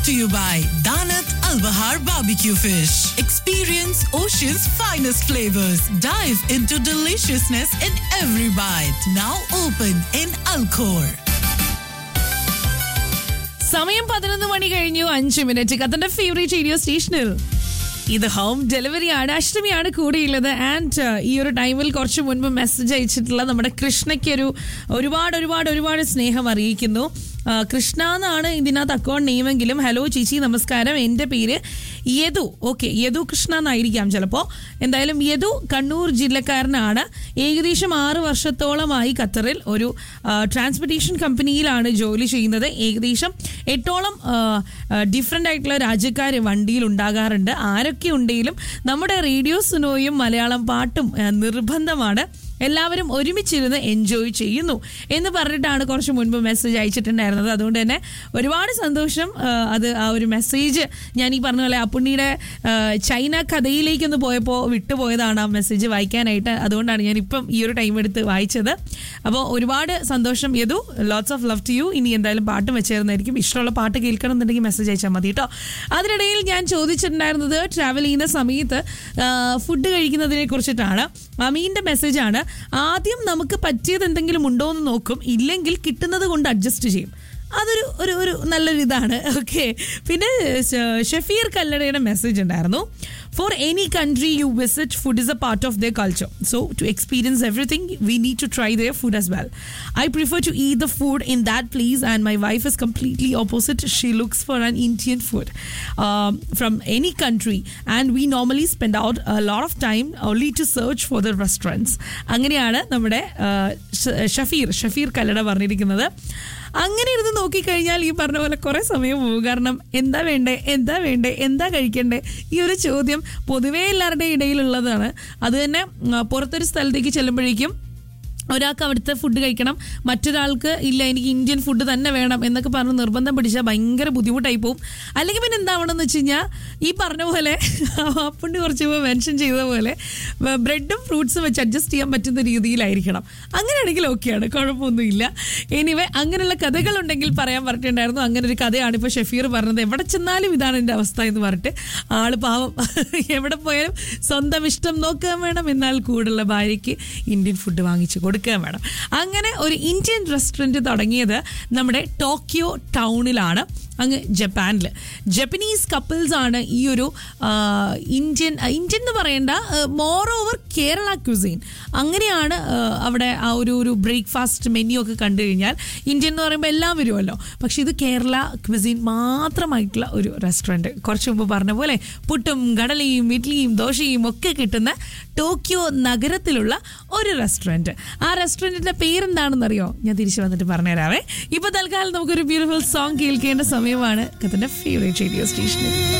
brought to you by Danat Al Bahar Barbecue Fish. Experience Ocean's finest flavors. Dive into deliciousness in every bite. Now open in Alcor. സമയം പതിനൊന്ന് മണി കഴിഞ്ഞു അഞ്ച് minute കത്തന്റെ favourite radio സ്റ്റേഷനിൽ ഇത് home delivery ആണ് അഷ്ടമിയാണ് കൂടിയുള്ളത് and ഈ ഒരു ടൈമിൽ കുറച്ച് മുൻപ് മെസ്സേജ് അയച്ചിട്ടുള്ള നമ്മുടെ കൃഷ്ണയ്ക്ക് ഒരു ഒരുപാട് ഒരുപാട് ഒരുപാട് സ്നേഹം അറിയിക്കുന്നു ആ, കൃഷ്ണ എന്നാണ് ഇതിനകത്ത് അക്കൗണ്ട് നെയിമെങ്കിലും ഹലോ ചേച്ചി നമസ്കാരം എൻ്റെ പേര് യദു ഓക്കെ യദു കൃഷ്ണ എന്നായിരിക്കാം ചിലപ്പോൾ എന്തായാലും യദു കണ്ണൂർ ജില്ലക്കാരനാണ് ഏകദേശം ആറ് വർഷത്തോളമായി ഖത്തറിൽ ഒരു ട്രാൻസ്പോർട്ടേഷൻ കമ്പനിയിലാണ് ജോലി ചെയ്യുന്നത് ഏകദേശം എട്ടോളം ഡിഫറെൻ്റ് ആയിട്ടുള്ള രാജ്യക്കാർ വണ്ടിയിൽ ഉണ്ടാകാറുണ്ട് ആരൊക്കെ ഉണ്ടെങ്കിലും നമ്മുടെ റേഡിയോ സുനോയും മലയാളം പാട്ടും ആ, നിർബന്ധമാണ് എല്ലാവരും ഒരുമിച്ചിരുന്ന് എൻജോയ് ചെയ്യുന്നു എന്ന് പറഞ്ഞിട്ടാണ് കുറച്ച് മുൻപ് മെസ്സേജ് അയച്ചിട്ടുണ്ടായിരുന്നത് അതുകൊണ്ട് തന്നെ ഒരുപാട് സന്തോഷം ആ, അത് ആ ഒരു മെസ്സേജ് ഞാൻ ഈ പറഞ്ഞ പോലെ അപ്പുണ്ണിയുടെ ആ, ചൈന കഥയിലേക്കൊന്ന് പോയപ്പോൾ വിട്ടുപോയതാണ് ആ മെസ്സേജ് വായിക്കാനായിട്ട് അതുകൊണ്ടാണ് ഞാൻ ഇപ്പം ഈ ഒരു ടൈം എടുത്ത് വായിച്ചത് അപ്പോൾ ഒരുപാട് സന്തോഷം Yadu lots of love to you ഇനി എന്തായാലും പാട്ടും വെച്ചേർന്നായിരിക്കും ഇഷ്ടമുള്ള പാട്ട് കേൾക്കണം എന്നുണ്ടെങ്കിൽ മെസ്സേജ് അയച്ചാൽ മതി കേട്ടോ അതിനിടയിൽ ഞാൻ ചോദിച്ചിട്ടുണ്ടായിരുന്നത് ട്രാവൽ ചെയ്യുന്ന സമയത്ത് ഫുഡ് കഴിക്കുന്നതിനെ കുറിച്ചിട്ടാണ് അമീൻ്റെ മെസ്സേജാണ് ആദ്യം നമുക്ക് പറ്റിയത് എന്തെങ്കിലും ഉണ്ടോ എന്ന് നോക്കും ഇല്ലെങ്കിൽ കിട്ടുന്നത് കൊണ്ട് അഡ്ജസ്റ്റ് ചെയ്യും അതൊരു ഒരു ഒരു നല്ലൊരു ഇതാണ് ഓക്കെ പിന്നെ ഷ- ഷഫീർ കല്ലടയുടെ മെസ്സേജ് ഉണ്ടായിരുന്നു for any country you visit food is a part of the culture so to experience everything we need to try their food as well I prefer to eat the food in that place and my wife is completely opposite she looks for an Indian food from any country and we normally spend out lot of time only to search for the restaurants അങ്ങനെയാണ് നമ്മുടെ ആ, ഷ- ഷഫീർ ഷഫീർ കല്ലട പറഞ്ഞിരിക്കുന്നത് അങ്ങനെ ഇരുന്ന് നോക്കിക്കഴിഞ്ഞാൽ ഈ പറഞ്ഞ പോലെ കുറേ സമയം പോകും കാരണം എന്താ വേണ്ടേ എന്താ വേണ്ടേ എന്താ കഴിക്കണ്ടേ ഈ ഒരു ചോദ്യം പൊതുവേ എല്ലാവരുടെയും ഇടയിലുള്ളതാണ് അത് തന്നെ ഉം, പുറത്തൊരു സ്ഥലത്തേക്ക് ചെല്ലുമ്പോഴേക്കും ഒരാൾക്ക് അവിടുത്തെ ഫുഡ് കഴിക്കണം മറ്റൊരാൾക്ക് ഇല്ല എനിക്ക് ഇന്ത്യൻ ഫുഡ് തന്നെ വേണം എന്നൊക്കെ പറഞ്ഞ് നിർബന്ധം പിടിച്ചാൽ ഭയങ്കര ബുദ്ധിമുട്ടായി പോകും അല്ലെങ്കിൽ പിന്നെ എന്താവണമെന്ന് വെച്ച് കഴിഞ്ഞാൽ ഈ പറഞ്ഞ പോലെ അപ്പുണ്ട് കുറച്ച് മുമ്പ് മെൻഷൻ ചെയ്ത പോലെ ബ്രെഡും ഫ്രൂട്ട്സും വെച്ച് അഡ്ജസ്റ്റ് ചെയ്യാൻ പറ്റുന്ന രീതിയിലായിരിക്കണം അങ്ങനെയാണെങ്കിൽ ഓക്കെയാണ് കുഴപ്പമൊന്നുമില്ല എനിവേ അങ്ങനെയുള്ള കഥകളുണ്ടെങ്കിൽ പറയാൻ പറഞ്ഞിട്ടുണ്ടായിരുന്നു അങ്ങനെ ഒരു കഥയാണ് ഇപ്പോൾ ഷഫീർ പറഞ്ഞത് എവിടെ ചെന്നാലും ഇതാണ് എൻ്റെ അവസ്ഥ എന്ന് പറഞ്ഞിട്ട് ആള് പാവം എവിടെ പോയാലും സ്വന്തം ഇഷ്ടം നോക്കാൻ വേണം എന്നാൽ കൂടുള്ള ഭാര്യയ്ക്ക് ഇന്ത്യൻ ഫുഡ് വാങ്ങിച്ചു കൊടുക്കാൻ വേണം അങ്ങനെ ഒരു ഇന്ത്യൻ റെസ്റ്റോറൻറ്റ് തുടങ്ങിയത് നമ്മുടെ ടോക്കിയോ ടൗണിലാണ് അങ്ങ് ജപ്പാനിൽ ജപ്പനീസ് കപ്പിൾസ് ആണ് ഈ ഒരു ആ, ഇന്ത്യൻ ആ, ഇന്ത്യൻ എന്ന് പറയേണ്ട മോർ ഓവർ കേരള ക്യുസീൻ അങ്ങനെയാണ് ആ, അവിടെ ആ ഒരു ഒരു ബ്രേക്ക്ഫാസ്റ്റ് മെനു ഒക്കെ കണ്ടു കഴിഞ്ഞാൽ ഇന്ത്യൻ എന്ന് പറയുമ്പോൾ എല്ലാം വരുമല്ലോ പക്ഷെ ഇത് കേരള ക്വിസീൻ മാത്രമായിട്ടുള്ള ഒരു റെസ്റ്റോറൻറ്റ് കുറച്ച് മുമ്പ് പറഞ്ഞ പോലെ പുട്ടും കടലയും ഇഡ്ലിയും ദോശയും ഒക്കെ കിട്ടുന്ന ടോക്കിയോ നഗരത്തിലുള്ള ഒരു റെസ്റ്റോറൻറ്റ് ആ റെസ്റ്റോറൻറ്റിൻ്റെ പേരെന്താണെന്നറിയോ ഞാൻ തിരിച്ചു വന്നിട്ട് പറഞ്ഞുതരാവേ ഇപ്പോൾ തൽക്കാലം നമുക്കൊരു ബ്യൂട്ടിഫുൾ സോങ് കേൾക്കേണ്ട സമയമാണ് കത്തിന്റെ ഫേവറേറ്റ് റേഡിയോ സ്റ്റേഷനിൽ